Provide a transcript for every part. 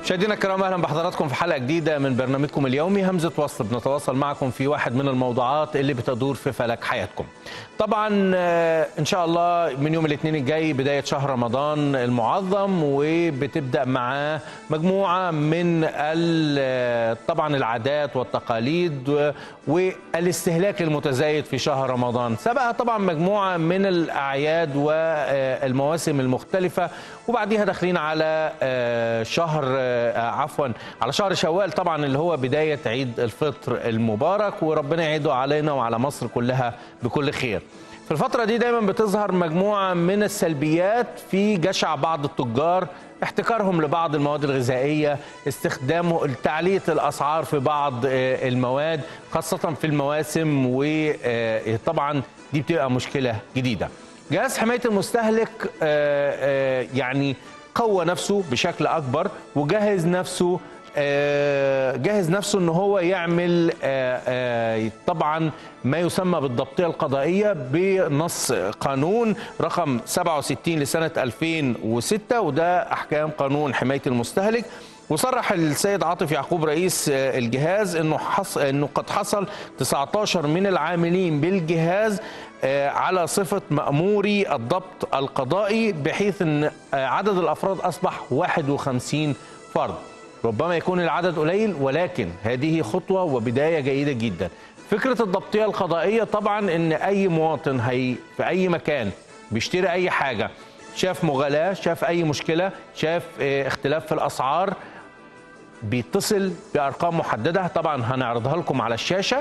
مشاهدينا الكرام اهلا بحضراتكم في حلقه جديده من برنامجكم اليومي همزه وصل بنتواصل معكم في واحد من الموضوعات اللي بتدور في فلك حياتكم. طبعا آه، ان شاء الله من يوم الاثنين الجاي بدايه شهر رمضان المعظم وبتبدا معاه مجموعه من ال- طبعا العادات والتقاليد و- والاستهلاك المتزايد في شهر رمضان. سبقها طبعا مجموعه من الاعياد والمواسم المختلفه وبعديها داخلين على آه، شهر آه، عفوا على شهر شوال طبعا اللي هو بدايه عيد الفطر المبارك وربنا يعيده علينا وعلى مصر كلها بكل خير. في الفترة دي دايما بتظهر مجموعة من السلبيات في جشع بعض التجار احتكارهم لبعض المواد الغذائية استخدامه تعلية الأسعار في بعض آه، المواد خاصة في المواسم وطبعا دي بتبقى مشكلة جديدة جهاز حماية المستهلك آه، آه، يعني قوى نفسه بشكل أكبر وجهز نفسه آه، جهز نفسه ان هو يعمل آه، آه، طبعا ما يسمى بالضبطيه القضائيه بنص قانون رقم 67 لسنه 2006 وده احكام قانون حمايه المستهلك وصرح السيد عاطف يعقوب رئيس آه، الجهاز انه حص... انه قد حصل 19 من العاملين بالجهاز آه، على صفه ماموري الضبط القضائي بحيث ان آه، عدد الافراد اصبح 51 فرد ربما يكون العدد قليل ولكن هذه خطوة وبداية جيدة جدا فكرة الضبطية القضائية طبعا ان اي مواطن هي في اي مكان بيشتري اي حاجة شاف مغالاة شاف اي مشكلة شاف آه، اختلاف في الاسعار بيتصل بارقام محدده طبعا هنعرضها لكم على الشاشه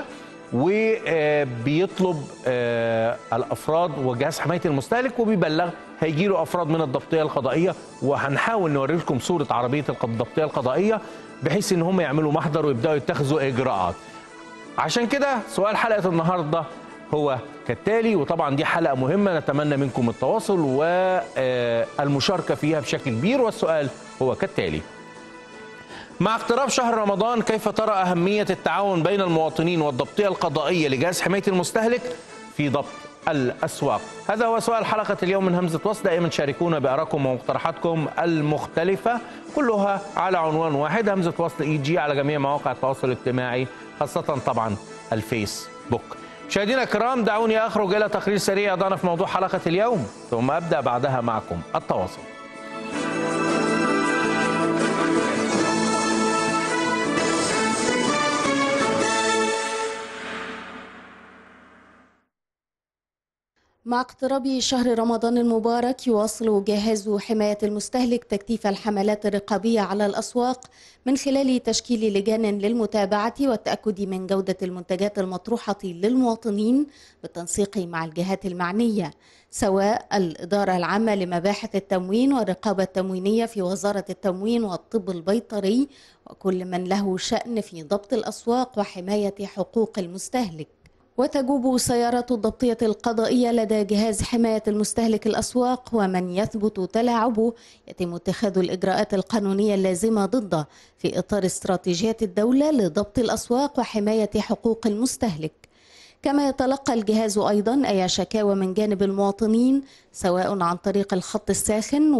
وبيطلب الافراد وجهاز حمايه المستهلك وبيبلغ هيجي له افراد من الضبطيه القضائيه وهنحاول نوري لكم صوره عربيه الق- الضبطيه القضائيه بحيث ان هم يعملوا محضر ويبداوا يتخذوا اجراءات. عشان كده سؤال حلقه النهارده هو كالتالي وطبعا دي حلقه مهمه نتمنى منكم التواصل والمشاركه فيها بشكل كبير والسؤال هو كالتالي. مع اقتراب شهر رمضان كيف ترى أهمية التعاون بين المواطنين والضبطية القضائية لجهاز حماية المستهلك في ضبط الأسواق هذا هو سؤال حلقة اليوم من همزة وصل دائما شاركونا بآرائكم ومقترحاتكم المختلفة كلها على عنوان واحد همزة وصل اي جي على جميع مواقع التواصل الاجتماعي خاصة طبعا الفيسبوك مشاهدينا الكرام دعوني أخرج إلى تقرير سريع ضعنا في موضوع حلقة اليوم ثم أبدأ بعدها معكم التواصل مع اقتراب شهر رمضان المبارك يواصل جهاز حماية المستهلك تكثيف الحملات الرقابية على الأسواق من خلال تشكيل لجان للمتابعة والتأكد من جودة المنتجات المطروحة للمواطنين بالتنسيق مع الجهات المعنية سواء الإدارة العامة لمباحث التموين والرقابة التموينية في وزارة التموين والطب البيطري وكل من له شأن في ضبط الأسواق وحماية حقوق المستهلك وتجوب سيارات الضبطية القضائية لدى جهاز حماية المستهلك الأسواق ومن يثبت تلاعبه يتم اتخاذ الإجراءات القانونية اللازمة ضده في إطار استراتيجية الدولة لضبط الأسواق وحماية حقوق المستهلك كما يتلقى الجهاز أيضا أي شكاوى من جانب المواطنين سواء عن طريق الخط الساخن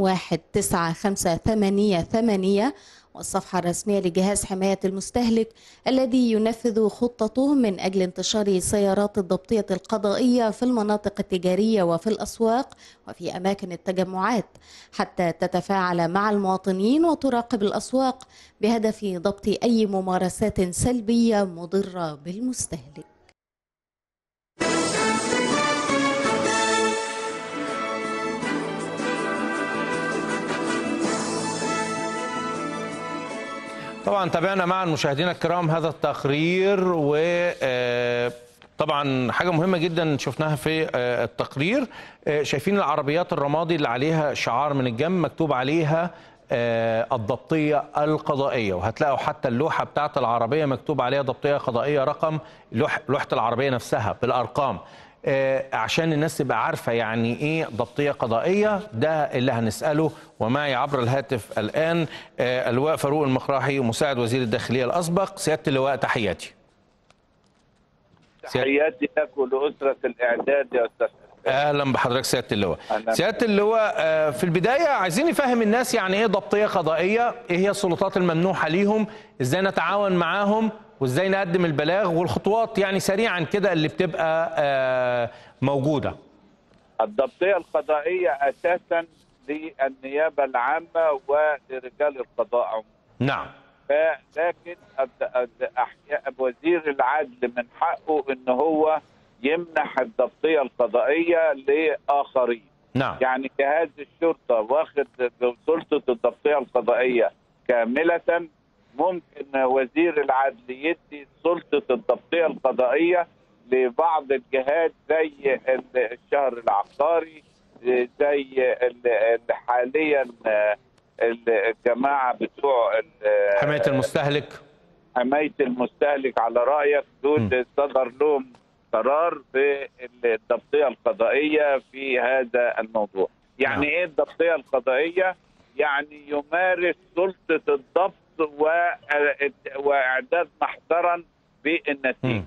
19588 والصفحة الرسمية لجهاز حماية المستهلك الذي ينفذ خطته من أجل انتشار سيارات الضبطية القضائية في المناطق التجارية وفي الأسواق وفي أماكن التجمعات حتى تتفاعل مع المواطنين وتراقب الأسواق بهدف ضبط أي ممارسات سلبية مضرة بالمستهلك طبعا تابعنا معا مشاهدينا الكرام هذا التقرير و آه، طبعا حاجه مهمه جدا شفناها في آه، التقرير آه، شايفين العربيات الرمادي اللي عليها شعار من الجنب مكتوب عليها آه، الضبطيه القضائيه وهتلاقوا حتى اللوحه بتاعه العربيه مكتوب عليها ضبطيه قضائيه رقم لوح- لوحه العربيه نفسها بالارقام آه، عشان الناس تبقى عارفه يعني ايه ضبطيه قضائيه ده اللي هنساله ومعي عبر الهاتف الان آه، اللواء فاروق المقراحي مساعد وزير الداخليه الاسبق سياده اللواء تحياتي تحياتي لك ولأسرة الإعداد يا أستاذ اهلا بحضرتك سياده اللواء أهلاً. سياده اللواء آه، في البدايه عايزين نفهم الناس يعني ايه ضبطيه قضائيه ايه هي السلطات الممنوحه ليهم ازاي نتعاون معاهم وازاي نقدم البلاغ والخطوات يعني سريعا كده اللي بتبقى آه، موجوده الضبطيه القضائيه اساسا للنيابه العامه ولرجال القضاء عموما نعم ف- لكن الد- الد- أحياء وزير العدل من حقه ان هو يمنح الضبطيه القضائيه لاخرين نعم يعني جهاز الشرطه واخد سلطه الضبطيه القضائيه كامله ممكن وزير العدل يدي سلطه الضبطيه القضائيه لبعض الجهات زي ال- الشهر العقاري زي ال- ال- حاليا ال- الجماعه بتوع ال- حمايه المستهلك حمايه المستهلك على رايك دول صدر لهم قرار بالضبطيه القضائيه في هذا الموضوع. يعني نعم. ايه الضبطيه القضائيه؟ يعني يمارس سلطه الضبط و- واعداد محضرا بالنتيجه. مم.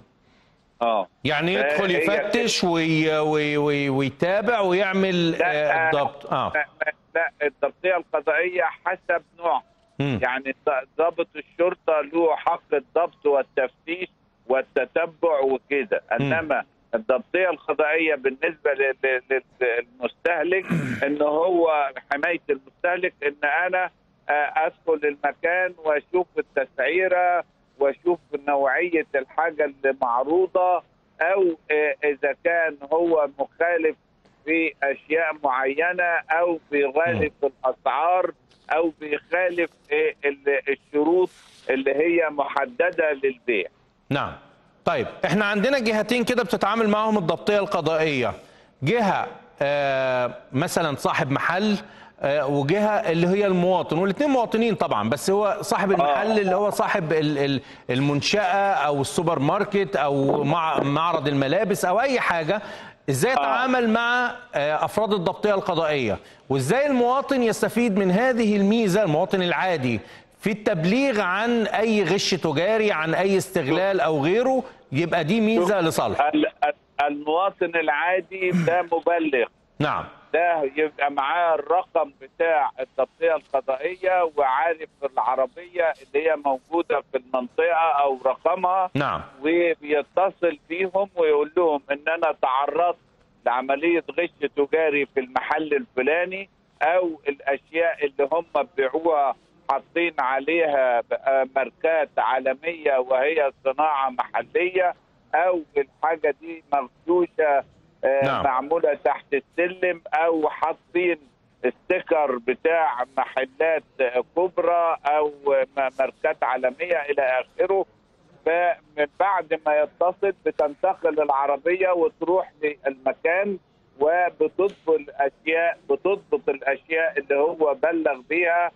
اه يعني يدخل هي- يفتش وي وي وي ويتابع ويعمل لا، آه، الضبط اه لا, لا الضبطيه القضائيه حسب نوع مم. يعني ضابط الشرطه له حق الضبط والتفتيش والتتبع وكده انما الضبطيه القضائيه بالنسبه لل- لل- للمستهلك ان هو حمايه المستهلك ان انا آه، ادخل المكان واشوف التسعيره واشوف نوعيه الحاجه اللي معروضه او آه، اذا كان هو مخالف في اشياء معينه او بيغالب في الاسعار او بيخالف آه، ال- الشروط اللي هي محدده للبيع نعم طيب احنا عندنا جهتين كده بتتعامل معاهم الضبطيه القضائيه جهه آه مثلا صاحب محل آه وجهه اللي هي المواطن والاثنين مواطنين طبعا بس هو صاحب المحل اللي هو صاحب ال- ال- المنشاه او السوبر ماركت او مع معرض الملابس او اي حاجه ازاي يتعامل مع آه، افراد الضبطيه القضائيه وازاي المواطن يستفيد من هذه الميزه المواطن العادي في التبليغ عن اي غش تجاري عن اي استغلال او غيره يبقى دي ميزه لصالحه ال- ال- المواطن العادي ده مبلغ نعم ده يبقى معاه الرقم بتاع التغطيه القضائيه وعارف العربيه اللي هي موجوده في المنطقه او رقمها نعم وبيتصل بيهم ويقول لهم ان انا تعرضت لعمليه غش تجاري في المحل الفلاني او الاشياء اللي هم بيعوها حاطين عليها بقى ماركات عالميه وهي صناعه محليه او الحاجه دي مغشوشه آه، نعم. معموله تحت السلم او حاطين ستيكر بتاع محلات آه، كبرى او آه، ماركات عالميه الى اخره فمن بعد ما يتصل بتنتقل العربيه وتروح للمكان وبتضبط الاشياء بتضبط الاشياء اللي هو بلغ بيها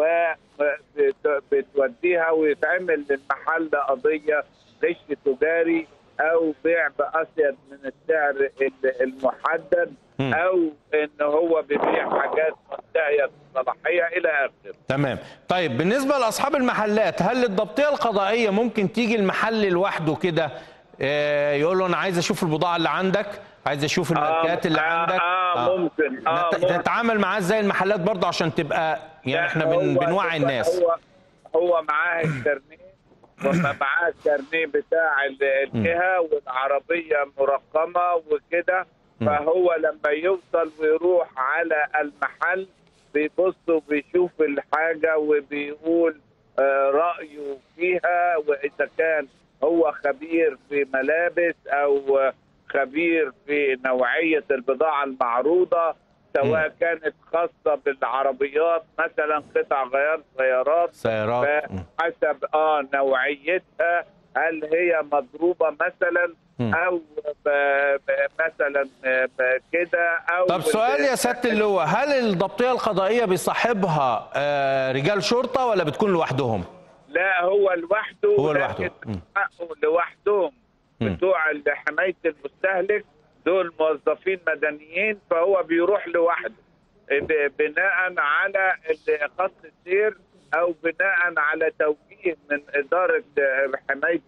وبتوديها ويتعمل للمحل قضيه غش تجاري او بيع باسيد من السعر ال- المحدد مم. او ان هو بيبيع حاجات منتهيه الصلاحيه الى اخره تمام طيب بالنسبه لاصحاب المحلات هل الضبطيه القضائيه ممكن تيجي المحل لوحده كده آه، يقول له انا عايز اشوف البضاعه اللي عندك عايز اشوف الماركات اللي آه عندك آه ممكن آه نت- ممكن. تتعامل معاه ازاي المحلات برضه عشان تبقى يعني لا، احنا بن هو- بنوعي هو- الناس هو هو معاه الكارنيه ومعاه الكارنيه بتاع ال- الجهه والعربيه مرقمه وكده فهو لما يوصل ويروح على المحل بيبص وبيشوف الحاجه وبيقول آه، رايه فيها واذا كان هو خبير في ملابس او آه، خبير في نوعيه البضاعه المعروضه سواء كانت خاصه بالعربيات مثلا قطع غيار سيارات سيارات مم. حسب اه نوعيتها هل هي مضروبه مثلا مم. او ب- ب- مثلا ب- كده او طب سؤال يا سياده اللواء هل الضبطيه القضائيه بيصاحبها آه، رجال شرطه ولا بتكون لوحدهم؟ لا هو لوحده هو لوحده. لكن مم. حقه لوحدهم مم. بتوع حمايه المستهلك دول موظفين مدنيين فهو بيروح لوحده ب- بناء على ال- خط السير او بناء على توجيه من اداره حمايه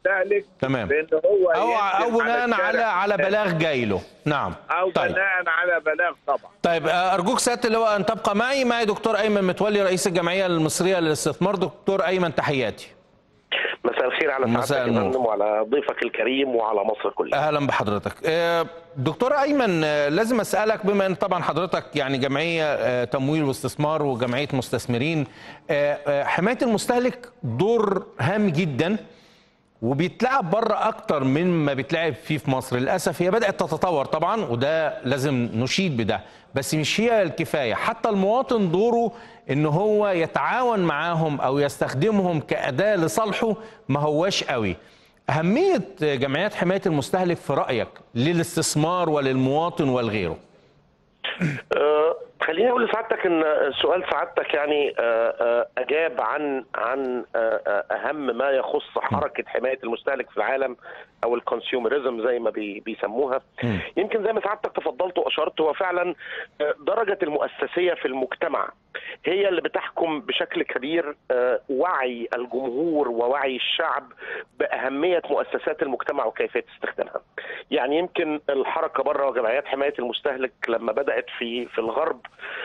المستهلك تمام. بان هو او او ينزل بناء على الشارع. على بلاغ جاي له نعم او طيب بناء على بلاغ طبعا طيب آه، ارجوك سياده اللواء ان تبقى معي معي دكتور ايمن متولي رئيس الجمعيه المصريه للاستثمار دكتور ايمن تحياتي مساء الخير على مساء سعادتك يا النور. فندم وعلى ضيفك الكريم وعلى مصر كلها اهلا بحضرتك آه، دكتور ايمن آه، لازم اسالك بما ان طبعا حضرتك يعني جمعيه آه، تمويل واستثمار وجمعيه مستثمرين آه، آه، حمايه المستهلك دور هام جدا وبيتلعب بره اكتر من ما بيتلعب فيه في مصر للاسف هي بدات تتطور طبعا وده لازم نشيد بده بس مش هي الكفايه حتى المواطن دوره ان هو يتعاون معاهم او يستخدمهم كاداه لصالحه ما هواش قوي اهميه جمعيات حمايه المستهلك في رايك للاستثمار وللمواطن ولغيره أه خليني اقول لسعادتك ان سؤال سعادتك يعني أه أه اجاب عن عن أه أه اهم ما يخص حركه حمايه المستهلك في العالم او الكونسيومرزم زي ما بي بيسموها مم. يمكن زي ما سعادتك تفضلت واشرت هو فعلا أه، درجه المؤسسيه في المجتمع هي اللي بتحكم بشكل كبير أه، وعي الجمهور ووعي الشعب باهميه مؤسسات المجتمع وكيفيه استخدامها. يعني يمكن الحركه بره وجمعيات حمايه المستهلك لما بدات في في الغرب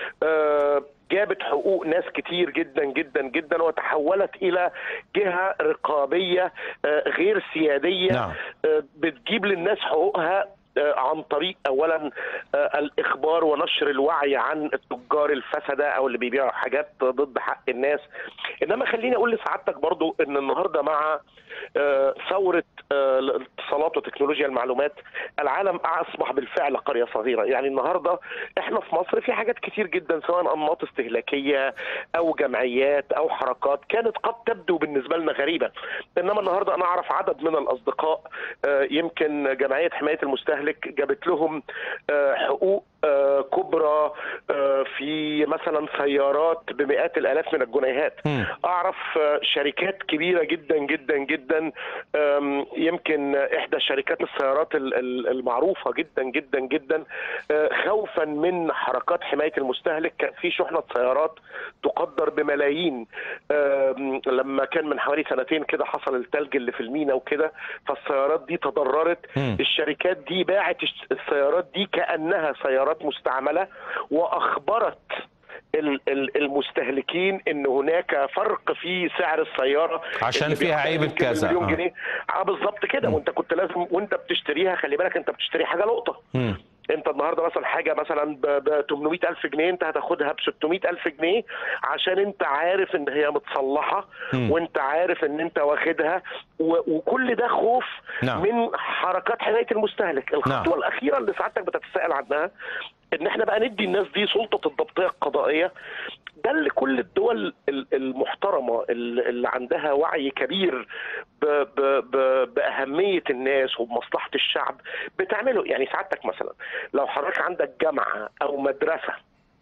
آه، جابت حقوق ناس كتير جدا جدا جدا وتحولت الى جهه رقابيه آه، غير سياديه نعم. آه، بتجيب للناس حقوقها آه، عن طريق اولا آه، الاخبار ونشر الوعي عن التجار الفسده او اللي بيبيعوا حاجات ضد حق الناس انما خليني اقول لسعادتك برضو ان النهارده مع آه، ثوره آه، الاتصالات وتكنولوجيا المعلومات العالم اصبح بالفعل قريه صغيره يعني النهارده احنا في مصر في حاجات كتير جدا سواء انماط استهلاكيه او جمعيات او حركات كانت قد تبدو بالنسبه لنا غريبه انما النهارده انا اعرف عدد من الاصدقاء آه، يمكن جمعيه حمايه المستهلك جابت لهم آه، حقوق آه، كبرى آه، في مثلا سيارات بمئات الالاف من الجنيهات مم. اعرف آه، شركات كبيره جدا جدا جدا آم، يمكن احدى شركات السيارات ال- ال- المعروفه جدا جدا جدا آه، خوفا من حركات حمايه المستهلك كان في شحنه سيارات تقدر بملايين آم، لما كان من حوالي سنتين كده حصل التلج اللي في المينا وكده فالسيارات دي تضررت مم. الشركات دي باعت الش- السيارات دي كانها سيارات مستعمله واخبرت ال- ال- المستهلكين ان هناك فرق في سعر السياره عشان اللي فيها بيقدر عيبة يمكن كذا، مليون آه. جنيه اه بالظبط كده وانت كنت لازم وانت بتشتريها خلي بالك انت بتشتري حاجه لقطه مم. انت النهارده مثلا حاجه مثلا ب 800 الف جنيه انت هتاخدها ب 600 الف جنيه عشان انت عارف ان هي متصلحه مم. وانت عارف ان انت واخدها و- وكل ده خوف نعم. من حركات حمايه المستهلك الخطوه نعم. الاخيره اللي سعادتك بتتساءل عنها ان احنا بقى ندي الناس دي سلطه الضبطيه القضائيه ده اللي كل الدول ال- المحترمه ال- اللي عندها وعي كبير ب ب ب باهميه الناس وبمصلحه الشعب بتعمله يعني سعادتك مثلا لو حضرتك عندك جامعه او مدرسه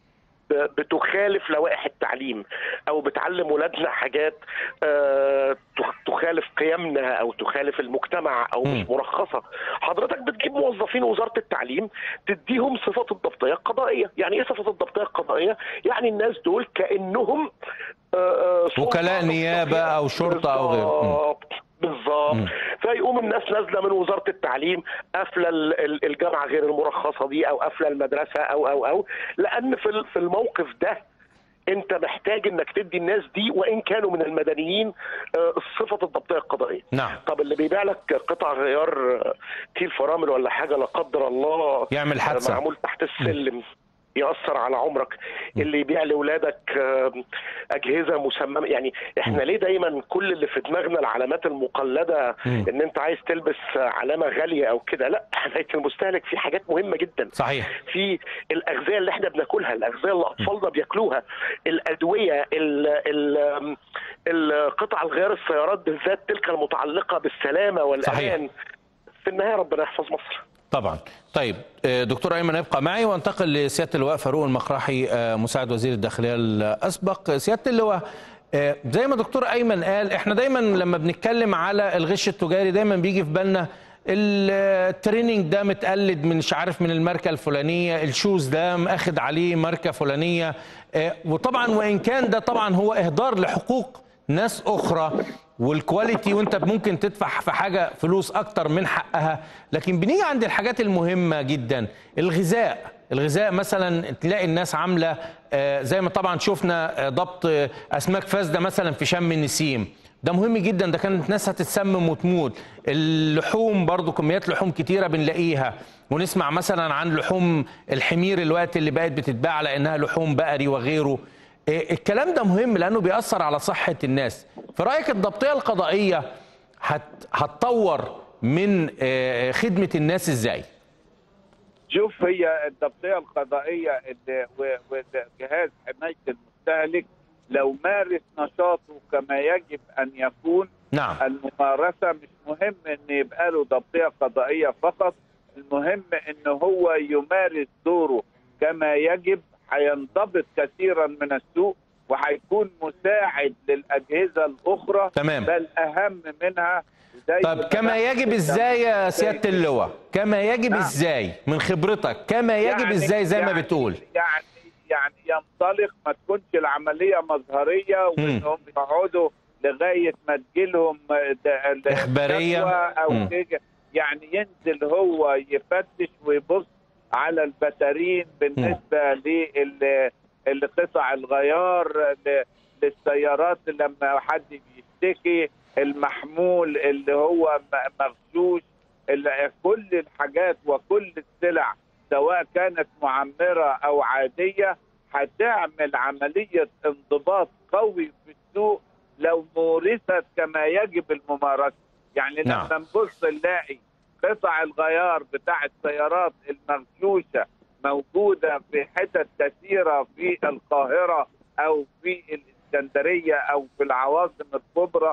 ب- بتخالف لوائح التعليم او بتعلم ولادنا حاجات آه، تخ- تخالف قيمنا او تخالف المجتمع او مم. مش مرخصه حضرتك بتجيب موظفين وزاره التعليم تديهم صفه الضبطيه القضائيه يعني ايه صفه الضبطيه القضائيه يعني الناس دول كانهم آه، آه، سلطة وكلاء نيابة أو شرطة أو غيره. مم. بالظبط بالظبط مم. فيقوم الناس نازله من وزاره التعليم قافله ال- ال- الجامعه غير المرخصه دي او قافله المدرسه او او او لان في ال- في الموقف ده انت محتاج انك تدي الناس دي وان كانوا من المدنيين آه، صفه الضبطيه القضائيه نعم طب اللي بيبيع لك قطع غيار آه، كيل فرامل ولا حاجه لا قدر الله يعمل حادثة. معمول تحت السلم ياثر على عمرك اللي يبيع لاولادك آه، اجهزه مسممه يعني احنا ليه دايما كل اللي في دماغنا العلامات المقلده مم. ان انت عايز تلبس علامه غاليه او كده لا حمايه المستهلك في حاجات مهمه جدا صحيح في الاغذيه اللي احنا بناكلها الاغذيه اللي اطفالنا بياكلوها الادويه ال ال القطع الغيار السيارات بالذات تلك المتعلقه بالسلامه والامان صحيح. في النهايه ربنا يحفظ مصر طبعا طيب آه، دكتور ايمن ابقى معي وانتقل لسياده اللواء فاروق المقرحي آه، مساعد وزير الداخليه الاسبق سياده اللواء آه، زي ما دكتور ايمن قال احنا دايما لما بنتكلم على الغش التجاري دايما بيجي في بالنا التريننج ده متقلد من مش عارف من الماركه الفلانيه الشوز ده ماخد عليه ماركه فلانيه آه، وطبعا وان كان ده طبعا هو اهدار لحقوق ناس اخرى والكواليتي وانت ممكن تدفع في حاجه فلوس اكتر من حقها لكن بنيجي عند الحاجات المهمه جدا الغذاء الغذاء مثلا تلاقي الناس عامله آه، زي ما طبعا شفنا آه، ضبط آه، اسماك فاسده مثلا في شم النسيم ده مهم جدا ده كانت ناس هتتسمم وتموت اللحوم برضو كميات لحوم كتيره بنلاقيها ونسمع مثلا عن لحوم الحمير الوقت اللي بقت بتتباع على انها لحوم بقري وغيره إيه، الكلام ده مهم لانه بيأثر على صحه الناس في رايك الضبطيه القضائيه هت- هتطور من آه، خدمه الناس ازاي شوف هي الضبطيه القضائيه اللي و- وجهاز حمايه المستهلك لو مارس نشاطه كما يجب ان يكون نعم الممارسه مش مهم ان يبقى له ضبطيه قضائيه فقط المهم ان هو يمارس دوره كما يجب هينضبط كثيرا من السوق وهيكون مساعد للاجهزه الاخرى تمام. بل اهم منها زي طب كما يجب ازاي يا سياده اللواء كما يجب نعم. ازاي من خبرتك كما يجب يعني- ازاي زي ما يعني- بتقول يعني يعني ينطلق ما تكونش العمليه مظهريه وانهم يقعدوا لغايه ما تجيلهم ده- ال- إخبارية. الشكوى او مم. كده يعني ينزل هو يفتش ويبص على البتارين بالنسبه لل لقطع الغيار ل- للسيارات لما حد بيشتكي المحمول اللي هو م- مغشوش ال- كل الحاجات وكل السلع سواء كانت معمره او عاديه هتعمل عمليه انضباط قوي في السوق لو مورست كما يجب الممارسه يعني نعم. لما نبص نلاقي قطع الغيار بتاع السيارات المغشوشه موجوده في حتت كثيره في القاهره او في الاسكندريه او في العواصم الكبرى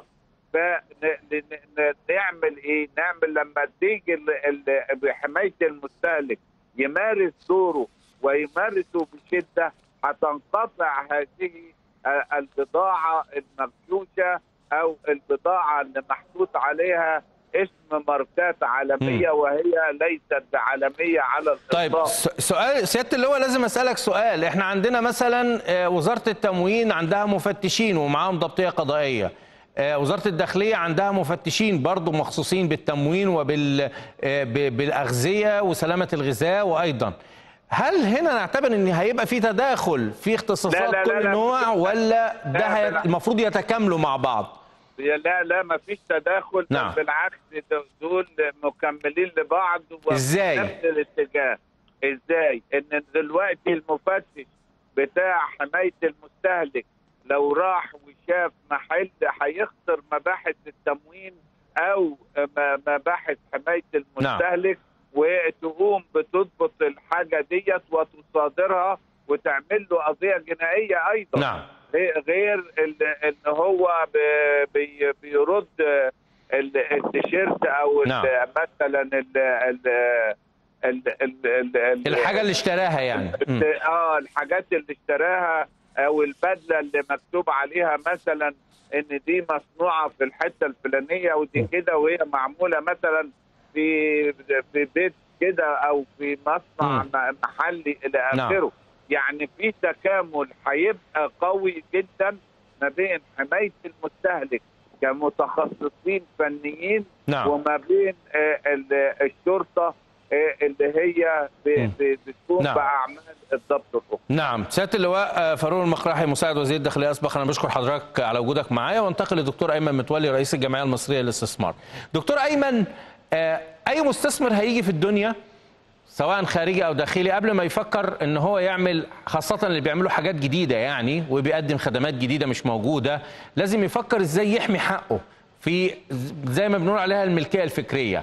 فنعمل ايه؟ نعمل لما تيجي ال- ال- بحمايه المستهلك يمارس دوره ويمارسه بشده هتنقطع هذه آه، البضاعه المغشوشه او البضاعه اللي محطوط عليها اسم ماركات عالميه وهي ليست بعالميه على طيب الاطلاق س- سؤال سياده اللواء لازم اسالك سؤال احنا عندنا مثلا آه، وزاره التموين عندها مفتشين ومعاهم ضبطيه قضائيه آه، وزاره الداخليه عندها مفتشين برضو مخصوصين بالتموين وبال آه، ب- بالاغذيه وسلامه الغذاء وايضا هل هنا نعتبر ان هيبقى في تداخل في اختصاصات لا، لا، كل لا، نوع ولا ده لا، هي- لا. المفروض يتكاملوا مع بعض لا لا ما فيش تداخل نعم. بالعكس دول مكملين لبعض وفي إزاي؟ نفس الاتجاه ازاي ان دلوقتي المفتش بتاع حمايه المستهلك لو راح وشاف محل هيخسر مباحث التموين او م- مباحث حمايه المستهلك وتقوم بتضبط الحاجه ديت وتصادرها وتعمل له قضيه جنائيه ايضا نعم غير- غير ال- ان هو ب- بي- بيرد ال- التيشيرت او ال- نعم. مثلا ال ال ال ال ال ال الحاجه اللي اشتراها يعني مم. اه الحاجات اللي اشتراها او البدله اللي مكتوب عليها مثلا ان دي مصنوعه في الحته الفلانيه ودي كده وهي معموله مثلا في في بيت كده او في مصنع مم. م- محلي الى نعم. اخره يعني في تكامل هيبقى قوي جدا ما بين حمايه المستهلك كمتخصصين فنيين نعم وما بين آه، ال- الشرطه آه، اللي هي ب- مم. ب- بتقوم نعم. باعمال الضبط الاخرى نعم سياده اللواء آه، فاروق المقراحي مساعد وزير الداخليه اسبق انا بشكر حضرتك على وجودك معايا وانتقل للدكتور ايمن متولي رئيس الجمعيه المصريه للاستثمار دكتور ايمن آه، اي مستثمر هيجي في الدنيا سواء خارجي او داخلي قبل ما يفكر ان هو يعمل خاصه اللي بيعملوا حاجات جديده يعني وبيقدم خدمات جديده مش موجوده لازم يفكر ازاي يحمي حقه في زي ما بنقول عليها الملكيه الفكريه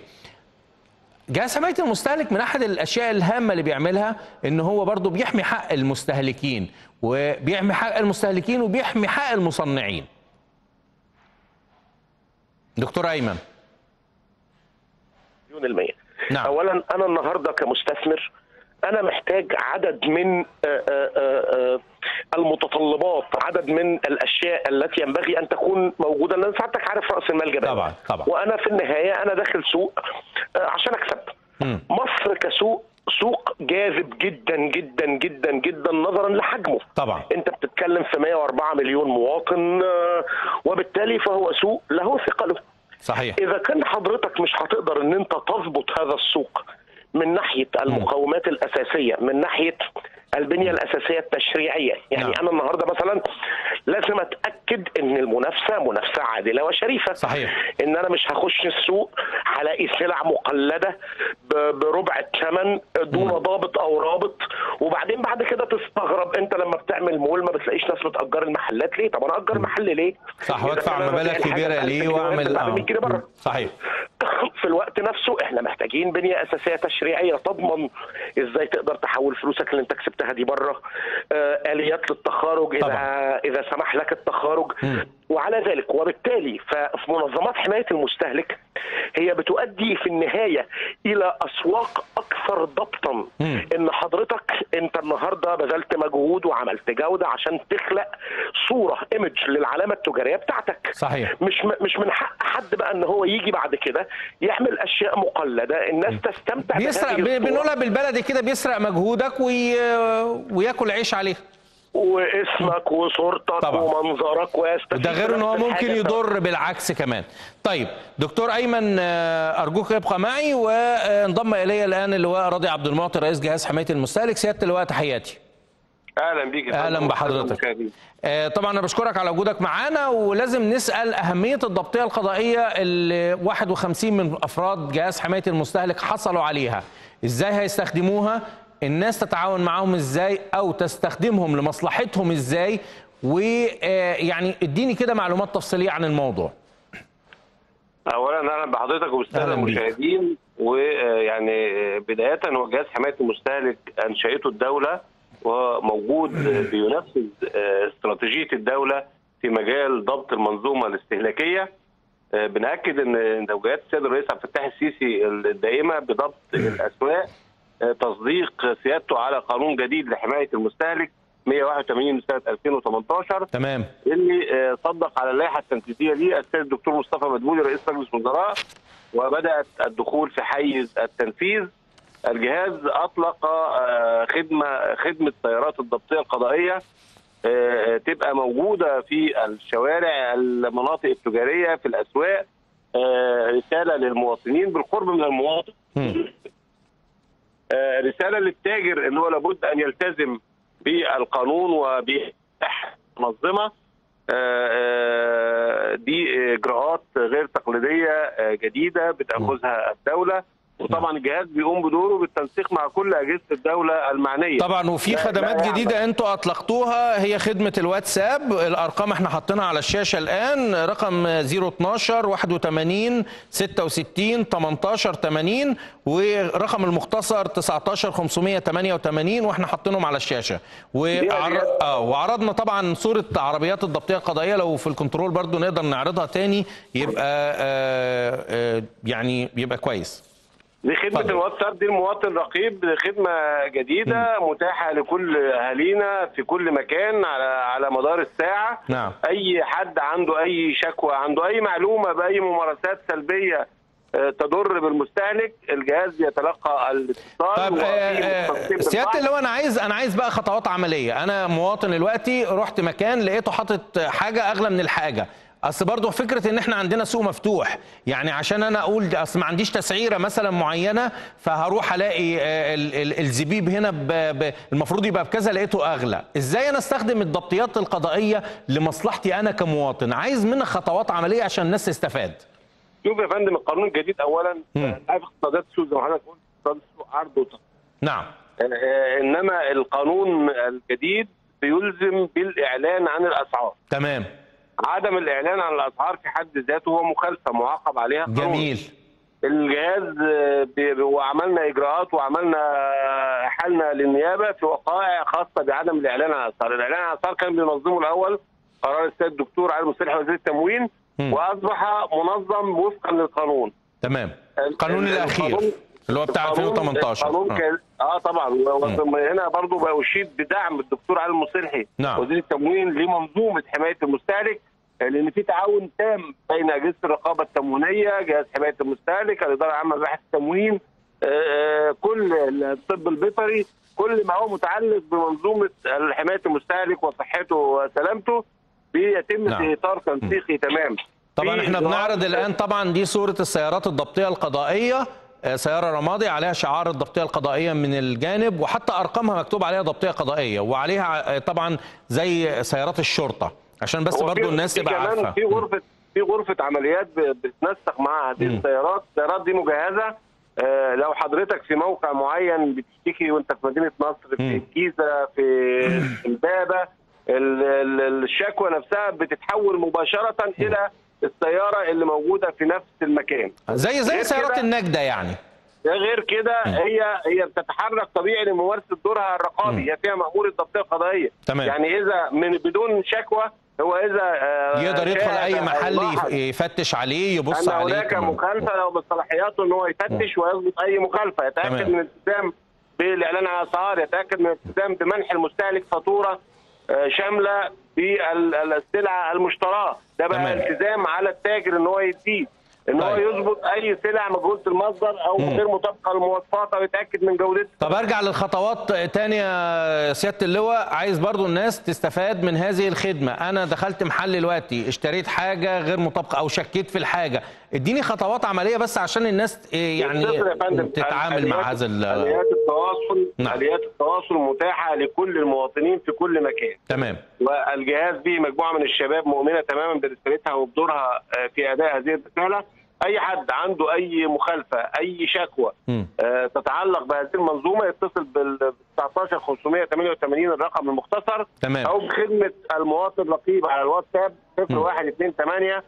جهاز حمايه المستهلك من احد الاشياء الهامه اللي بيعملها ان هو برضه بيحمي حق المستهلكين وبيحمي حق المستهلكين وبيحمي حق المصنعين دكتور ايمن مليون المية نعم. اولا انا النهارده كمستثمر انا محتاج عدد من آه، آه، آه، المتطلبات عدد من الاشياء التي ينبغي ان تكون موجوده لان سعادتك عارف راس المال جبان طبعا طبعا وانا في النهايه انا داخل سوق آه، عشان اكسب مم. مصر كسوق سوق جاذب جدا جدا جدا جدا نظرا لحجمه طبعا انت بتتكلم في 104 مليون مواطن آه، وبالتالي فهو سوق له ثقله صحيح اذا كان حضرتك مش هتقدر ان انت تضبط هذا السوق من ناحيه المقومات الاساسيه من ناحيه البنيه الاساسيه التشريعيه يعني نعم. انا النهارده مثلا لازم اتاكد ان المنافسه منافسه عادله وشريفه صحيح. ان انا مش هخش السوق هلاقي سلع مقلده ب- بربع الثمن دون ضابط او رابط وبعدين بعد كده تستغرب انت لما بتعمل مول ما بتلاقيش ناس بتاجر المحلات ليه طب انا اجر محل ليه صح إذا وادفع كان أنا مبالغ ببيع الحاجة كبيره ب 1000 ليه جنيه وأنت واعمل بتدفع 100 جنيه بره صحيح في الوقت نفسه احنا محتاجين بنيه اساسيه تشريعيه تضمن ازاي تقدر تحول فلوسك اللي انت كسبتها دي بره آه اليات للتخارج اذا طبعا. اذا سمح لك التخارج مم. وعلى ذلك وبالتالي ففي منظمات حمايه المستهلك هي بتؤدي في النهايه الى اسواق اكثر ضبطا مم. ان حضرتك انت النهارده بذلت مجهود وعملت جوده عشان تخلق صوره ايمج للعلامه التجاريه بتاعتك صحيح مش م- مش من حق حد بقى ان هو يجي بعد كده يعمل اشياء مقلده الناس تستمتع بيسرق بهذه ب- الصورة. بنقولها بالبلدي كده بيسرق مجهودك وي... وياكل عيش عليه واسمك وصورتك طبعا. ومنظرك ويستفيد وده غير ان هو بنفس ممكن الحاجة. يضر بالعكس كمان طيب دكتور ايمن آه، ارجوك يبقى معي وانضم الي الان اللواء راضي عبد المعطي رئيس جهاز حمايه المستهلك سياده اللواء تحياتي اهلا بيك يا أهلاً فندم. بحضرتك. المشاهدين. آه، طبعا انا بشكرك على وجودك معانا ولازم نسال اهميه الضبطيه القضائيه اللي 51 من افراد جهاز حمايه المستهلك حصلوا عليها ازاي هيستخدموها الناس تتعاون معاهم ازاي او تستخدمهم لمصلحتهم ازاي ويعني اديني كده معلومات تفصيليه عن الموضوع اولا اهلا بحضرتك وبالساده أهلاً بيك. المشاهدين ويعني بدايه هو جهاز حمايه المستهلك انشاته الدوله وموجود بينفذ استراتيجيه الدوله في مجال ضبط المنظومه الاستهلاكيه بناكد ان توجيهات السيد الرئيس عبد الفتاح السيسي الدائمه بضبط الاسواق تصديق سيادته على قانون جديد لحمايه المستهلك 181 من سنه 2018 تمام اللي آه، صدق على اللائحه التنفيذيه ليه السيد الدكتور مصطفى مدبولي رئيس مجلس الوزراء وبدات الدخول في حيز التنفيذ الجهاز اطلق آه، خدمه خدمه سيارات الضبطيه القضائيه آه، تبقى موجوده في الشوارع المناطق التجاريه في الاسواق آه، رساله للمواطنين بالقرب من المواطن مم. آه، رساله للتاجر ان هو لابد ان يلتزم بالقانون وبمنظمه دي اجراءات غير تقليديه آه، جديده بتاخذها الدوله وطبعا الجهاز بيقوم بدوره بالتنسيق مع كل اجهزه الدوله المعنيه طبعا وفي لا- خدمات لا يعمل. جديده انتوا اطلقتوها هي خدمه الواتساب الارقام احنا حاطينها على الشاشه الان رقم 012 81 66 18 80 ورقم المختصر 19 588 واحنا حاطينهم على الشاشه وعر... اه وعرضنا طبعا صوره عربيات الضبطيه القضائيه لو في الكنترول برضو نقدر نعرضها تاني يبقى آه آه يعني يبقى كويس دي خدمه اتفضل. الواتساب دي المواطن رقيب دي خدمه جديده متاحه لكل اهالينا في كل مكان على على مدار الساعه نعم اي حد عنده اي شكوى عنده اي معلومه باي ممارسات سلبيه آه، تضر بالمستهلك الجهاز يتلقى الاتصال طيب وفي آه، آه، تنسيق سياده بالفعل. اللي هو انا عايز انا عايز بقى خطوات عمليه انا مواطن دلوقتي رحت مكان لقيته حاطط حاجه اغلى من الحاجه اصل برضه فكره ان احنا عندنا سوق مفتوح يعني عشان انا اقول ده اصل ما عنديش تسعيره مثلا معينه فهروح الاقي آه، ال- ال- الزبيب هنا ب- ب- المفروض يبقى بكذا لقيته اغلى ازاي انا استخدم الضبطيات القضائيه لمصلحتي انا كمواطن عايز منك خطوات عمليه عشان الناس تستفاد شوف يا فندم القانون الجديد اولا مم. آه، عارف اقتصادات السوق زي ما حضرتك قلت اقتصاد السوق عرض وطلب نعم آه، انما القانون الجديد بيلزم بالاعلان عن الاسعار تمام عدم الاعلان عن الاسعار في حد ذاته هو مخالفه معاقب عليها قانون. جميل الجهاز آه، بي- بي- وعملنا اجراءات وعملنا آه، حالنا للنيابه في وقائع خاصه بعدم الاعلان عن الاسعار، الاعلان عن الاسعار كان بينظمه الاول قرار السيد الدكتور علي مصلح وزير التموين مم. واصبح منظم وفقا للقانون. تمام القانون ال- الاخير القانون- اللي هو بتاع القانون- 2018 القانون آه. كان اه طبعا و- هنا برضو بأشيد بدعم الدكتور علي المصلحي نعم. وزير التموين لمنظومه حمايه المستهلك آه، لان في تعاون تام بين اجهزه الرقابه التموينيه، جهاز حمايه المستهلك، الاداره العامه لبحث التموين، آه، كل الطب البيطري كل ما هو متعلق بمنظومه حمايه المستهلك وصحته وسلامته بيتم نعم. في اطار تنسيقي تمام طبعا في احنا إجراءات- بنعرض الان طبعا دي صوره السيارات الضبطيه القضائيه آه، سياره رمادي عليها شعار الضبطيه القضائيه من الجانب وحتى ارقامها مكتوب عليها ضبطيه قضائيه وعليها آه، طبعا زي سيارات الشرطه عشان بس هو برضو في- الناس في تبقى كمان عارفه في غرفه في غرفه عمليات ب- بتنسق مع هذه مم. السيارات السيارات دي مجهزه آه، لو حضرتك في موقع معين بتشتكي وانت في مدينه نصر في مم. الجيزه في امبابه ال- ال- الشكوى نفسها بتتحول مباشره الى السياره اللي موجوده في نفس المكان زي زي غير سيارات كده- النجده يعني غير كده هي هي بتتحرك طبيعي لممارسه دورها الرقابي هي فيها مأمور الضبطيه القضائيه تمام. يعني اذا من بدون شكوى هو اذا آه، يقدر يدخل شاهد اي أو محل لاحظ يف- يفتش عليه يبص ان عليه هناك كمان. مخالفه لو بصلاحياته ان هو يفتش ويضبط اي مخالفه يتاكد تمام. من الالتزام بالاعلان عن الاسعار يتاكد من الالتزام بمنح المستهلك فاتوره آه، شامله بالسلعه المشتراه ده بقى تمام. التزام على التاجر ان هو يديه ان هو طيب. يظبط اي سلع مجهوله المصدر او غير مطابقه للمواصفات او يتاكد من جودتها طب ارجع للخطوات تاني يا سياده اللواء عايز برضو الناس تستفاد من هذه الخدمه انا دخلت محل دلوقتي اشتريت حاجه غير مطابقه او شكيت في الحاجه اديني خطوات عمليه بس عشان الناس إيه، يعني يتصل يا فندم. تتعامل مع آليات- هذا ال- اليات التواصل نعم. اليات التواصل متاحه لكل المواطنين في كل مكان تمام والجهاز به مجموعه من الشباب مؤمنه تماما برسالتها وبدورها آه، في اداء هذه الرساله اي حد عنده اي مخالفه اي شكوى مم. آه، تتعلق بهذه المنظومه يتصل بال 19 588 الرقم المختصر تمام. او بخدمه المواطن الرقيب على الواتساب 0128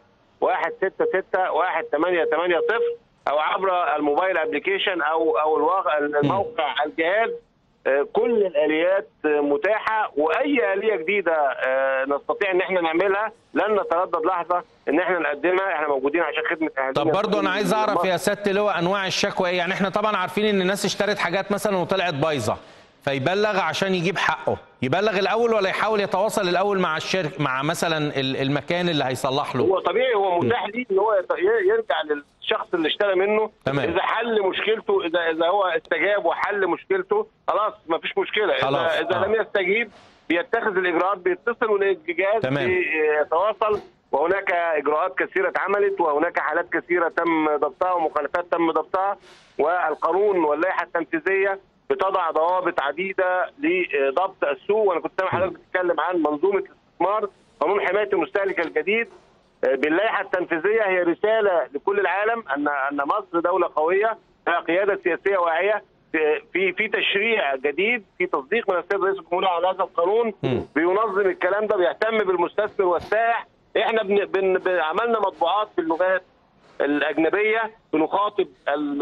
166 1880 او عبر الموبايل ابلكيشن او او الواقع الموقع الجهاز آه، كل الاليات آه، متاحه واي اليه جديده آه، نستطيع ان احنا نعملها لن نتردد لحظه ان احنا نقدمها احنا موجودين عشان خدمه اهالينا طب برضو انا عايز اعرف يا سياده اللواء انواع الشكوى ايه يعني احنا طبعا عارفين ان الناس اشترت حاجات مثلا وطلعت بايظه فيبلغ عشان يجيب حقه يبلغ الاول ولا يحاول يتواصل الاول مع الشركه مع مثلا ال- المكان اللي هيصلح له هو طبيعي هو متاح ليه ان هو يت- يرجع للشخص اللي اشترى منه تمام. اذا حل مشكلته اذا اذا هو استجاب وحل مشكلته خلاص ما فيش مشكله خلاص. اذا اذا آه. لم يستجيب بيتخذ الاجراءات بيتصل والجهاز تمام. يتواصل وهناك اجراءات كثيره اتعملت وهناك حالات كثيره تم ضبطها ومخالفات تم ضبطها والقانون واللائحه التنفيذيه بتضع ضوابط عديده لضبط السوق وانا كنت سامع حضرتك بتتكلم عن منظومه الاستثمار قانون حمايه المستهلك الجديد باللائحه التنفيذيه هي رساله لكل العالم ان ان مصر دوله قويه لها قياده سياسيه واعيه في في تشريع جديد في تصديق من السيد رئيس الجمهوريه على هذا القانون مم. بينظم الكلام ده بيهتم بالمستثمر والسائح احنا بن بن بن- عملنا مطبوعات باللغات الاجنبيه بنخاطب ال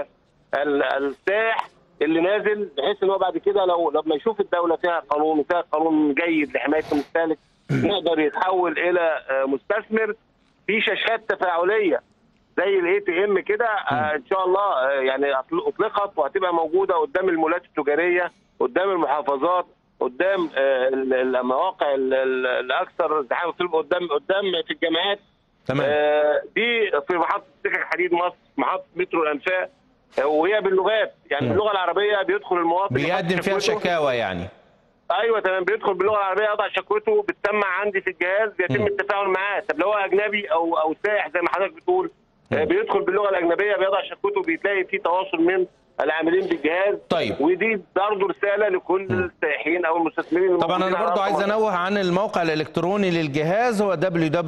ال السائح اللي نازل بحيث ان هو بعد كده لو لما يشوف الدوله فيها قانون وفيها قانون جيد لحمايه المستهلك يقدر يتحول الى آه، مستثمر في شاشات تفاعليه زي الاي تي ام كده آه، ان شاء الله آه، يعني أطل- اطلقت وهتبقى موجوده قدام المولات التجاريه قدام المحافظات قدام آه، ال- المواقع ال- ال- الاكثر ازدحام قدام قدام في الجامعات تمام آه، دي في محطه سكك حديد مصر محطه مترو الانفاق آه، وهي باللغات يعني مم. باللغه العربيه بيدخل المواطن بيقدم يحط فيها شكوته. شكاوى يعني ايوه تمام بيدخل باللغه العربيه يضع شكوته بتسمع عندي في الجهاز بيتم مم. التفاعل معاه طب لو هو اجنبي او او سائح زي ما حضرتك بتقول مم. آه، بيدخل باللغه الاجنبيه بيضع شكوته بيتلاقي في تواصل من العاملين بالجهاز طيب. ودي برضه رساله لكل السائحين او المستثمرين طبعا الموجودين انا على برضو أرض عايز مصر. انوه عن الموقع الالكتروني للجهاز هو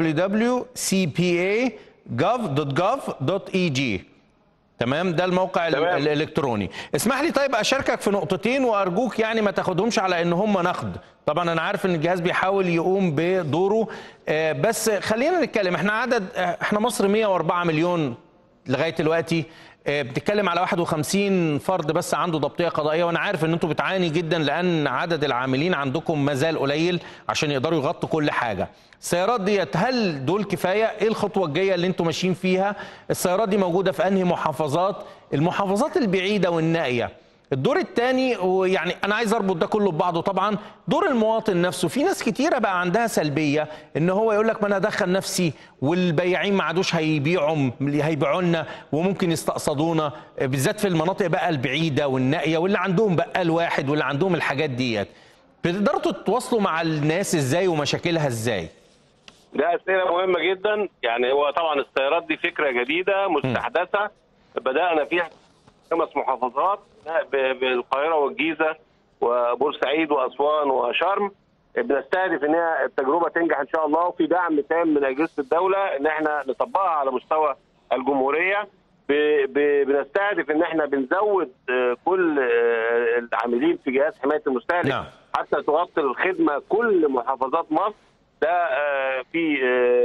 www.cpa.gov.eg تمام ده الموقع ال- تمام. الالكتروني اسمح لي طيب اشاركك في نقطتين وارجوك يعني ما تاخدهمش على ان هم نقد طبعا انا عارف ان الجهاز بيحاول يقوم بدوره آه، بس خلينا نتكلم احنا عدد آه، احنا مصر 104 مليون لغايه دلوقتي آه، بتتكلم على 51 فرد بس عنده ضبطيه قضائيه وانا عارف ان انتوا بتعاني جدا لان عدد العاملين عندكم مازال قليل عشان يقدروا يغطوا كل حاجه السيارات ديت هل دول كفايه ايه الخطوه الجايه اللي انتوا ماشيين فيها السيارات دي موجوده في انهي محافظات المحافظات البعيده والنائيه الدور الثاني ويعني انا عايز اربط ده كله ببعضه طبعا دور المواطن نفسه في ناس كتيره بقى عندها سلبيه ان هو يقول لك ما انا ادخل نفسي والبياعين ما عادوش هيبيعوا هيبيعوا لنا وممكن يستقصدونا بالذات في المناطق بقى البعيده والنائيه واللي عندهم بقال واحد واللي عندهم الحاجات ديت بتقدروا تتواصلوا مع الناس ازاي ومشاكلها ازاي؟ ده اسئله مهمه جدا يعني هو طبعا السيارات دي فكره جديده مستحدثه بدانا فيها خمس محافظات ب- بالقاهره والجيزه وبورسعيد واسوان وشرم بنستهدف ان هي التجربه تنجح ان شاء الله وفي دعم تام من اجهزه الدوله ان احنا نطبقها على مستوى الجمهوريه ب- ب- بنستهدف ان احنا بنزود آه، كل آه، العاملين في جهاز حمايه المستهلك نعم. حتى تغطي الخدمه كل محافظات مصر ده آه، في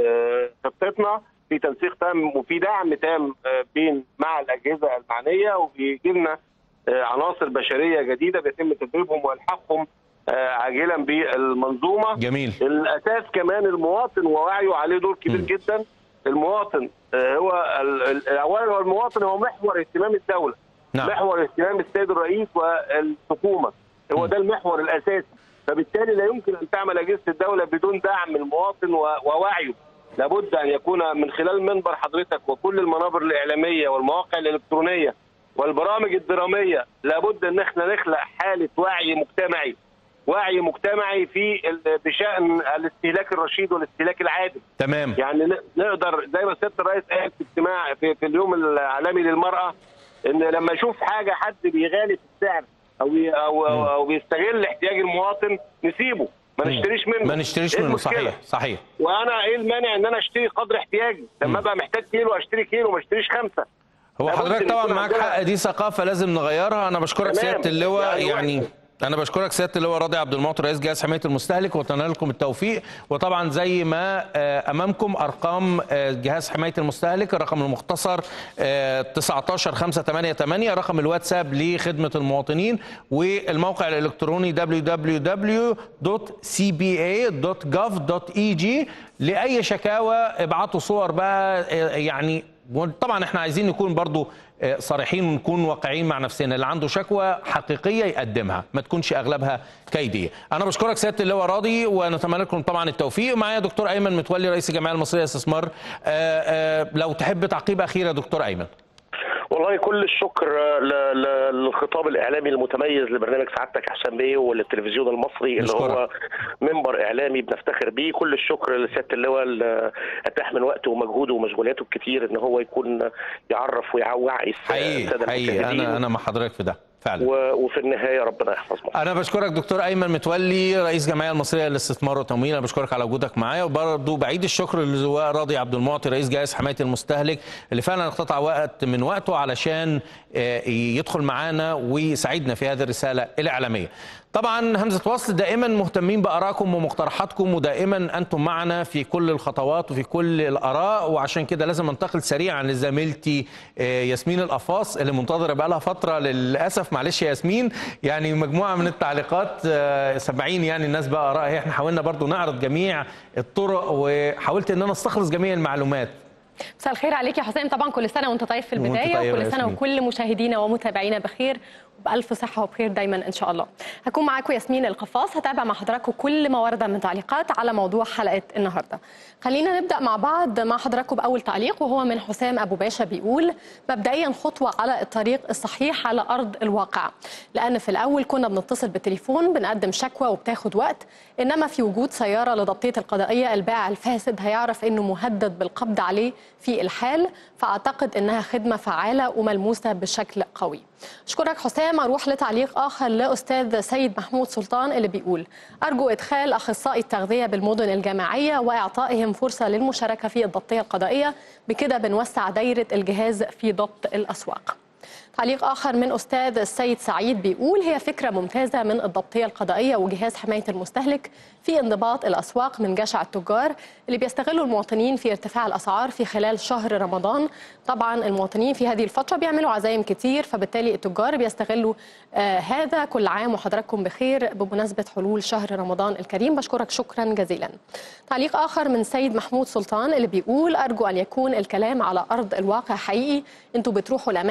آه، خطتنا في تنسيق تام وفي دعم تام آه، بين مع الاجهزه المعنيه وبيجي لنا آه، عناصر بشريه جديده بيتم تدريبهم والحاقهم آه، عاجلا بالمنظومه جميل الاساس كمان المواطن ووعيه عليه دور كبير م. جدا المواطن آه، هو ال- ال- اولا هو المواطن هو محور اهتمام الدوله نعم محور اهتمام السيد الرئيس والحكومه هو م. ده المحور الاساسي فبالتالي لا يمكن ان تعمل اجهزه الدوله بدون دعم المواطن و- ووعيه لابد ان يكون من خلال منبر حضرتك وكل المنابر الاعلاميه والمواقع الالكترونيه والبرامج الدراميه لابد ان احنا نخلق حاله وعي مجتمعي وعي مجتمعي في ال- بشان الاستهلاك الرشيد والاستهلاك العادل تمام يعني ن- نقدر زي ما سياده الرئيس قال في اجتماع في, في اليوم العالمي للمراه ان لما اشوف حاجه حد بيغالي في السعر او ي- او او, أو بيستغل احتياج المواطن نسيبه ما مم. نشتريش منه ما نشتريش إيه منه المشكلة؟ صحيح صحيح وانا ايه المانع ان انا اشتري قدر احتياجي لما ابقى محتاج كيلو اشتري كيلو ما اشتريش خمسه هو لابد حضرتك إن طبعا يكون معاك عندنا- حق دي ثقافه لازم نغيرها انا بشكرك تمام. سياده اللواء يعني يعني واحد. انا بشكرك سياده اللواء راضي عبد المعطي رئيس جهاز حمايه المستهلك واتمنى لكم التوفيق وطبعا زي ما آه، امامكم ارقام آه، جهاز حمايه المستهلك الرقم المختصر آه، 19588 رقم الواتساب لخدمه المواطنين والموقع الالكتروني www.cba.gov.eg لاي شكاوى ابعتوا صور بقى آه، يعني وطبعا احنا عايزين نكون برضو آه، صريحين ونكون واقعيين مع نفسنا اللي عنده شكوى حقيقيه يقدمها ما تكونش اغلبها كيديه انا بشكرك سياده اللواء راضي ونتمنى لكم طبعا التوفيق معايا دكتور ايمن متولي رئيس الجمعيه المصريه للاستثمار آه، آه، لو تحب تعقيب اخير يا دكتور ايمن والله كل الشكر ل- ل- للخطاب الاعلامي المتميز لبرنامج سعادتك حسن بيه وللتلفزيون المصري اللي نشكرك. هو منبر اعلامي بنفتخر بيه كل الشكر لسياده اللواء اللي اتاح من وقته ومجهوده ومشغولاته الكتير ان هو يكون يعرف ويوعي الس- حقيقي الساده حقيقي المشاهدين انا انا مع حضرتك في ده فعلا و- وفي النهايه ربنا يحفظ مصر انا بشكرك دكتور ايمن متولي رئيس الجمعيه المصريه للاستثمار والتمويل انا بشكرك على وجودك معايا وبرضه بعيد الشكر للزواء راضي عبد المعطي رئيس جهاز حمايه المستهلك اللي فعلا اقتطع وقت من وقته علشان آه، يدخل معانا ويساعدنا في هذه الرساله الاعلاميه طبعا همزه وصل دائما مهتمين بارائكم ومقترحاتكم ودائما انتم معنا في كل الخطوات وفي كل الاراء وعشان كده لازم انتقل سريعا لزميلتي آه، ياسمين القفاص اللي منتظره بقى لها فتره للاسف معلش يا ياسمين يعني مجموعه من التعليقات آه، سامعين يعني الناس بقى ارائها احنا حاولنا برضو نعرض جميع الطرق وحاولت ان انا استخلص جميع المعلومات مساء الخير عليك يا حسام طبعا كل سنه وانت طيب في وانت البدايه طيبة يا وكل سنه ياسمين. وكل مشاهدينا ومتابعينا بخير وبالف صحه وبخير دايما ان شاء الله هكون معاكم ياسمين القفاص هتابع مع حضراتكم كل ما ورد من تعليقات على موضوع حلقه النهارده خلينا نبدا مع بعض مع حضراتكم باول تعليق وهو من حسام ابو باشا بيقول مبدئيا خطوه على الطريق الصحيح على ارض الواقع لان في الاول كنا بنتصل بالتليفون بنقدم شكوى وبتاخد وقت انما في وجود سياره لضبطيه القضائيه البائع الفاسد هيعرف انه مهدد بالقبض عليه في الحال فاعتقد انها خدمه فعاله وملموسه بشكل قوي اشكرك حسام اروح لتعليق اخر لاستاذ سيد محمود سلطان اللي بيقول ارجو ادخال اخصائي التغذيه بالمدن الجامعيه واعطائهم فرصه للمشاركه في الضبطيه القضائيه بكده بنوسع دايره الجهاز في ضبط الاسواق تعليق آخر من أستاذ السيد سعيد بيقول هي فكرة ممتازة من الضبطية القضائية وجهاز حماية المستهلك في انضباط الأسواق من جشع التجار اللي بيستغلوا المواطنين في ارتفاع الأسعار في خلال شهر رمضان طبعا المواطنين في هذه الفترة بيعملوا عزايم كتير فبالتالي التجار بيستغلوا آه هذا كل عام وحضراتكم بخير بمناسبة حلول شهر رمضان الكريم بشكرك شكرا جزيلا تعليق آخر من سيد محمود سلطان اللي بيقول أرجو أن يكون الكلام على أرض الواقع حقيقي انتوا بتروحوا الأماكن اللي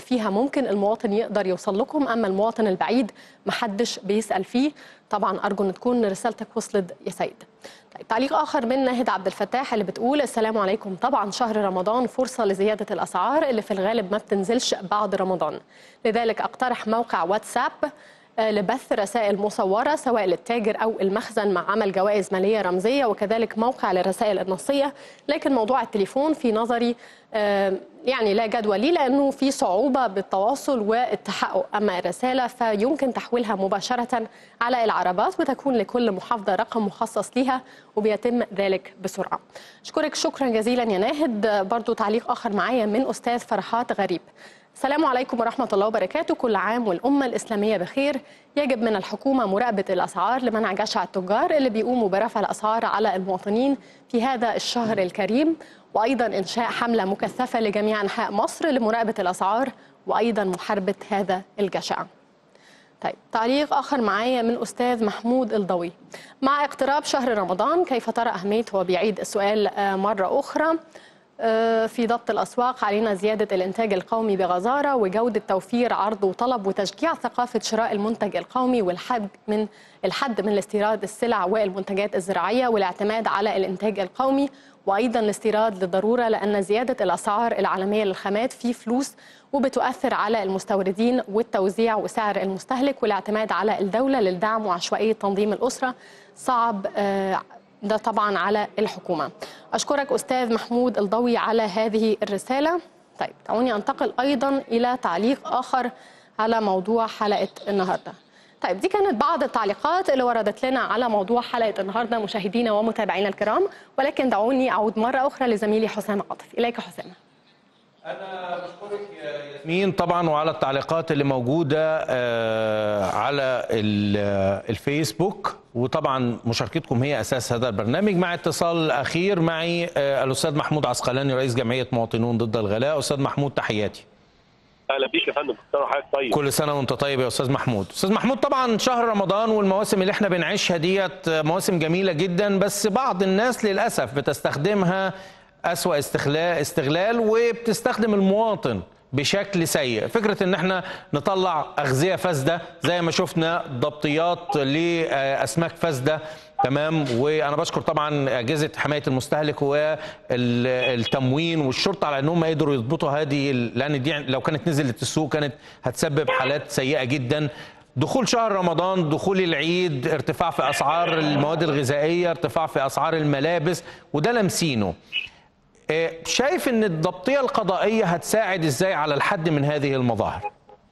فيها ممكن المواطن يقدر يوصل لكم اما المواطن البعيد محدش بيسال فيه طبعا ارجو ان تكون رسالتك وصلت يا سيد طيب تعليق اخر من ناهد عبد الفتاح اللي بتقول السلام عليكم طبعا شهر رمضان فرصه لزياده الاسعار اللي في الغالب ما بتنزلش بعد رمضان لذلك اقترح موقع واتساب آه، لبث رسائل مصورة سواء للتاجر أو المخزن مع عمل جوائز مالية رمزية وكذلك موقع للرسائل النصية لكن موضوع التليفون في نظري آه، يعني لا جدوى ليه لأنه في صعوبة بالتواصل والتحقق أما الرسالة فيمكن تحويلها مباشرة على العربات وتكون لكل محافظة رقم مخصص لها وبيتم ذلك بسرعة أشكرك شكرا جزيلا يا ناهد برضو تعليق آخر معايا من أستاذ فرحات غريب السلام عليكم ورحمة الله وبركاته كل عام والأمة الإسلامية بخير يجب من الحكومة مراقبة الأسعار لمنع جشع التجار اللي بيقوموا برفع الأسعار على المواطنين في هذا الشهر الكريم وأيضا إنشاء حملة مكثفة لجميع أنحاء مصر لمراقبة الأسعار وأيضا محاربة هذا الجشع طيب تعليق آخر معايا من أستاذ محمود الضوي مع اقتراب شهر رمضان كيف ترى أهمية هو بيعيد السؤال آه، مرة أخرى آه، في ضبط الأسواق علينا زيادة الإنتاج القومي بغزارة وجودة توفير عرض وطلب وتشجيع ثقافة شراء المنتج القومي والحد من الحد من الاستيراد السلع والمنتجات الزراعية والاعتماد على الإنتاج القومي وأيضا الاستيراد للضرورة لأن زيادة الأسعار العالمية للخامات في فلوس وبتؤثر على المستوردين والتوزيع وسعر المستهلك والاعتماد على الدولة للدعم وعشوائية تنظيم الأسرة صعب آه، ده طبعا على الحكومة أشكرك أستاذ محمود الضوي على هذه الرسالة طيب دعوني أنتقل أيضا إلى تعليق آخر على موضوع حلقة النهاردة طيب دي كانت بعض التعليقات اللي وردت لنا على موضوع حلقة النهاردة مشاهدينا ومتابعينا الكرام ولكن دعوني أعود مرة أخرى لزميلي حسام عاطف إليك حسام مين طبعا وعلى التعليقات اللي موجودة آه، على ال- آه، الفيسبوك وطبعا مشاركتكم هي أساس هذا البرنامج مع اتصال أخير معي آه، الأستاذ محمود عسقلاني رئيس جمعية مواطنون ضد الغلاء أستاذ محمود تحياتي اهلا بيك يا فندم كل سنه وحضرتك طيب كل سنة وانت طيب يا أستاذ محمود أستاذ محمود طبعا شهر رمضان والمواسم اللي احنا بنعيشها ديت مواسم جميلة جدا بس بعض الناس للأسف بتستخدمها أسوأ استغلال, استغلال وبتستخدم المواطن بشكل سيء فكرة ان احنا نطلع أغذية فاسدة زي ما شفنا ضبطيات لأسماك فاسدة تمام وانا بشكر طبعا اجهزه حمايه المستهلك والتموين والشرطه على انهم قدروا يضبطوا هذه ال- لان دي لو كانت نزلت السوق كانت هتسبب حالات سيئه جدا دخول شهر رمضان دخول العيد ارتفاع في اسعار المواد الغذائيه ارتفاع في اسعار الملابس وده لمسينه آه، شايف ان الضبطيه القضائيه هتساعد ازاي على الحد من هذه المظاهر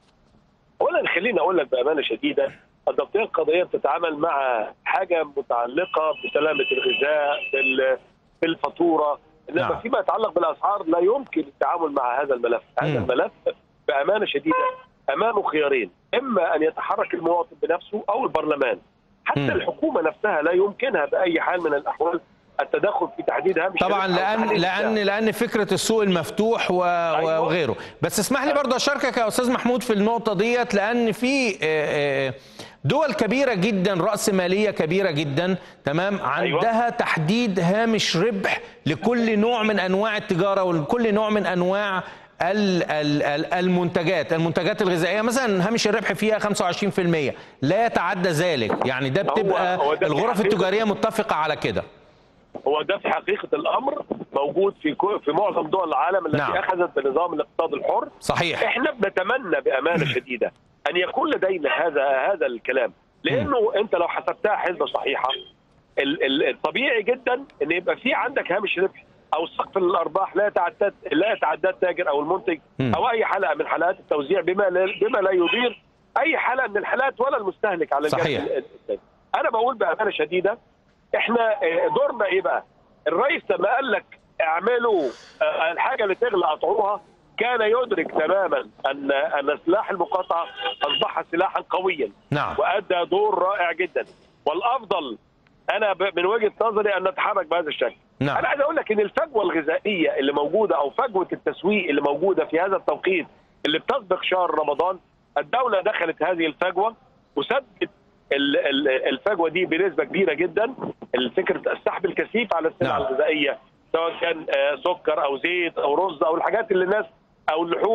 اولا خليني اقول لك بامانه شديده الضبطيه القضائيه بتتعامل مع حاجه متعلقه بسلامه الغذاء بال- بالفاتوره انما نعم. فيما يتعلق بالاسعار لا يمكن التعامل مع هذا الملف هذا مم. الملف بامانه شديده امامه خيارين اما ان يتحرك المواطن بنفسه او البرلمان حتى مم. الحكومه نفسها لا يمكنها باي حال من الاحوال التدخل في تحديد هامش طبعا الربح أو لان تحديد لان السعر. لان فكره السوق المفتوح و... أيوة. وغيره بس اسمح لي برضه اشاركك يا استاذ محمود في النقطه ديت لان في آه، آه، دول كبيره جدا راس ماليه كبيره جدا تمام عندها تحديد هامش ربح لكل نوع من انواع التجاره ولكل نوع من انواع ال- ال- ال- المنتجات المنتجات الغذائيه مثلا هامش الربح فيها 25% لا يتعدى ذلك يعني ده هو- بتبقى هو ده في الغرف حقيقة- التجاريه متفقه على كده هو ده في حقيقه الامر موجود في كو- في معظم دول العالم التي نعم. اخذت بنظام الاقتصاد الحر صحيح احنا بنتمنى بامانه شديده ان يكون لدينا هذا هذا الكلام لانه انت لو حسبتها حسبه صحيحه ال- ال- الطبيعي جدا ان يبقى في عندك هامش ربح او سقف الارباح لا يتعدى لا يتعدى التاجر او المنتج مم. او اي حلقه من حلقات التوزيع بما لا بما لا يضير اي حلقه من الحالات ولا المستهلك على الجانب صحيح. ال- الثاني. انا بقول بامانه شديده احنا آه، دورنا ايه بقى؟ الرئيس لما قال لك اعملوا آه، الحاجه اللي تغلى قطعوها كان يدرك تماما ان ان سلاح المقاطعه اصبح سلاحا قويا نعم وادى دور رائع جدا والافضل انا ب- من وجهه نظري ان نتحرك بهذا الشكل. نعم. انا عايز اقول لك ان الفجوه الغذائيه اللي موجوده او فجوه التسويق اللي موجوده في هذا التوقيت اللي بتسبق شهر رمضان الدوله دخلت هذه الفجوه وسدت ال- ال- الفجوه دي بنسبه كبيره جدا فكره السحب الكثيف على السلع نعم. الغذائيه سواء كان آه، سكر او زيت او رز او الحاجات اللي الناس او اللحوم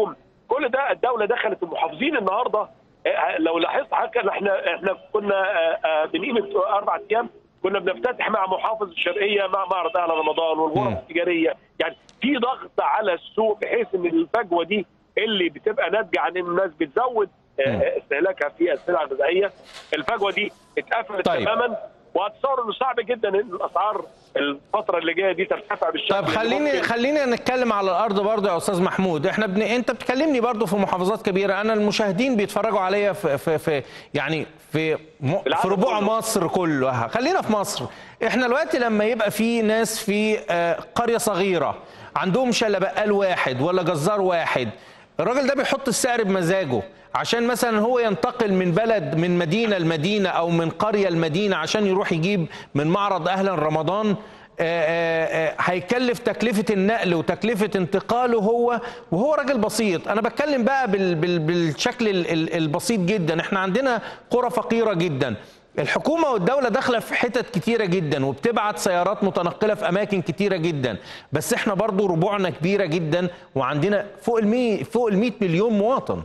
كل ده الدوله دخلت المحافظين النهارده آه، لو لاحظت حاجه احنا احنا كنا آه، آه، من قيمه اربع ايام كنا بنفتتح مع محافظ الشرقيه مع معرض اهل رمضان مم. والغرف التجاريه يعني في ضغط على السوق بحيث ان الفجوه دي اللي بتبقى ناتجه عن ان الناس بتزود آه، مم. استهلاكها في السلع الغذائيه الفجوه دي اتقفلت طيب. تماما واتصور انه صعب جدا ان الاسعار الفتره اللي جايه دي ترتفع بالشكل طيب اللي خليني ممكن. خلينا نتكلم على الارض برضه يا استاذ محمود احنا بن... انت بتكلمني برضه في محافظات كبيره انا المشاهدين بيتفرجوا عليا في في, في يعني في م... في العالم ربوع كله. مصر كلها خلينا في مصر احنا دلوقتي لما يبقى في ناس في آه، قريه صغيره عندهم شله بقال واحد ولا جزار واحد الراجل ده بيحط السعر بمزاجه عشان مثلا هو ينتقل من بلد من مدينه لمدينه او من قريه لمدينه عشان يروح يجيب من معرض اهلا رمضان آه، آه، آه، هيكلف تكلفة النقل وتكلفة انتقاله هو وهو راجل بسيط أنا بتكلم بقى بال بال بالشكل ال- ال- البسيط جدا احنا عندنا قرى فقيرة جدا الحكومة والدولة داخلة في حتت كتيرة جدا وبتبعت سيارات متنقلة في أماكن كتيرة جدا بس احنا برضو ربوعنا كبيرة جدا وعندنا فوق المي فوق المئة مليون مواطن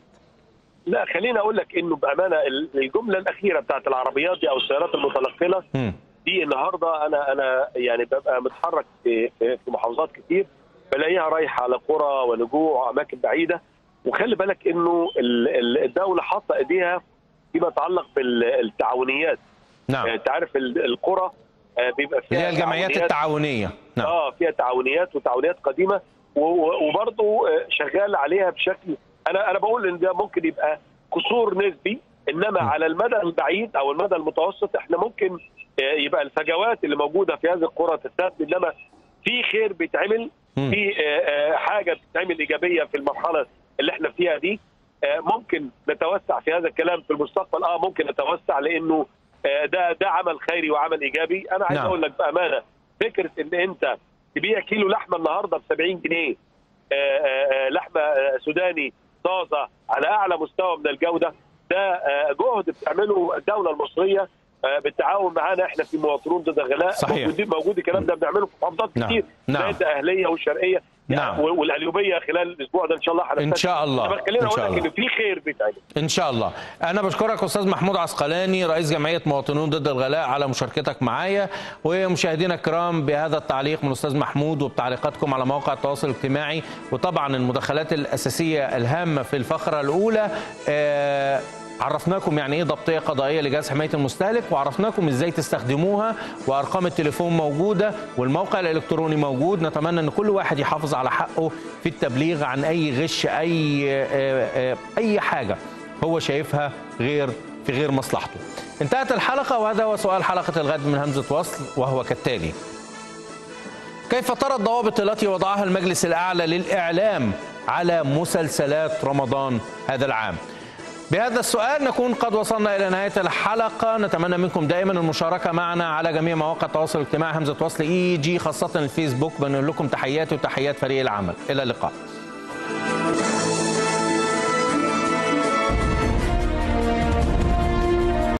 لا خليني اقول لك انه بامانه ال- الجمله الاخيره بتاعت العربيات دي او السيارات المتنقله مم. دي النهارده انا انا يعني ببقى متحرك في في في محافظات كتير بلاقيها رايحه على قرى ونجوع واماكن بعيده وخلي بالك انه ال- ال- الدوله حاطه ايديها فيما يتعلق بالتعاونيات نعم انت عارف ال- القرى آه، بيبقى فيها اللي هي الجمعيات تعاونيات. التعاونية نعم اه فيها تعاونيات وتعاونيات قديمه و- و- وبرضه آه، شغال عليها بشكل انا انا بقول ان ده ممكن يبقى قصور نسبي انما على المدى البعيد او المدى المتوسط احنا ممكن آه، يبقى الفجوات اللي موجوده في هذه القرى تسد انما في خير بيتعمل مم. في آه، آه، حاجه بتتعمل ايجابيه في المرحله اللي احنا فيها دي آه، ممكن نتوسع في هذا الكلام في المستقبل اه ممكن نتوسع لانه آه، ده ده عمل خيري وعمل ايجابي انا عايز نعم. اقول لك بامانه فكره ان انت تبيع كيلو لحمه النهارده ب 70 جنيه آه، آه، آه، لحمه آه، سوداني طازه على اعلى مستوى من الجوده ده آه، جهد بتعمله الدوله المصريه آه، بالتعاون معانا احنا في مواطنون ضد الغلاء صحيح. موجود, موجود الكلام ده بنعمله في محافظات نعم. كتير نعم. زي الاهليه والشرقيه نعم. و- والقليوبيه خلال الاسبوع ده ان شاء الله هنفتح. إن شاء الله. بس خليني إن شاء اقول لك الله. ان في خير بيتعمل ان شاء الله انا بشكرك استاذ محمود عسقلاني رئيس جمعيه مواطنون ضد الغلاء على مشاركتك معايا ومشاهدينا الكرام بهذا التعليق من الاستاذ محمود وبتعليقاتكم على مواقع التواصل الاجتماعي وطبعا المداخلات الاساسيه الهامه في الفقره الاولى آه عرفناكم يعني ايه ضبطيه قضائيه لجهاز حمايه المستهلك وعرفناكم ازاي تستخدموها وارقام التليفون موجوده والموقع الالكتروني موجود نتمنى ان كل واحد يحافظ على حقه في التبليغ عن اي غش اي آه، آه، اي حاجه هو شايفها غير في غير مصلحته انتهت الحلقه وهذا هو سؤال حلقه الغد من همزه وصل وهو كالتالي كيف ترى الضوابط التي وضعها المجلس الأعلى للإعلام على مسلسلات رمضان هذا العام بهذا السؤال نكون قد وصلنا إلى نهاية الحلقة نتمنى منكم دائما المشاركة معنا على جميع مواقع التواصل الاجتماعي همزة وصل إي جي خاصة الفيسبوك بنقول لكم تحياتي وتحيات فريق العمل إلى اللقاء